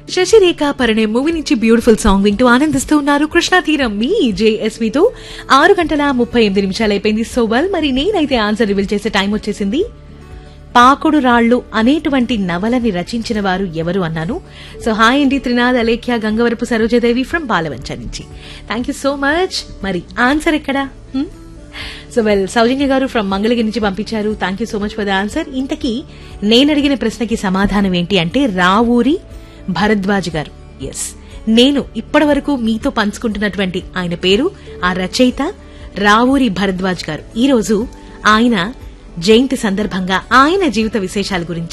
శశిరేఖ పరణే మూవీ నుంచి beautiful song వింటూ ఆనందిస్తూ ఉన్నారు కృష్ణా తీరం మీ జేఎస్వితో ఆరు గంటల ముప్పై ఎనిమిది నిమిషాలు అయిపోయింది సో వెల్ మరి నేనైతే ఆన్సర్ రివీల్ చేసే టైం వచ్చేసింది పాకుడు రాళ్లు అనేటువంటి నవలని రచించిన వారు ఎవరు అన్నాను సో హాయ్ అండి త్రినాథ్ అలేఖ్య గంగవరపు సరోజదేవి ఫ్రమ్ బాలవంచ నుంచి థ్యాంక్ యూ సో మచ్ మరి ఆన్సర్ ఎక్కడా హ్మ్? సో వెల్ సౌజన్య గారు ఫ్రమ్ మంగళగిరి నుంచి పంపించారు thank you so much for the answer ఇంతకీ నేను అడిగిన ప్రశ్నకి సమాధానం ఏంటి అంటే రావూరి భరద్వాజ్ గారు ఎస్ నేను ఇప్పటి వరకు మీతో పంచుకుంటున్నటువంటి ఆయన పేరు ఆ రచయిత రావూరి భరద్వాజ్ గారు ఈ రోజు ఆయన జయంతి సందర్భంగా ఆయన జీవిత విశేషాల గురించి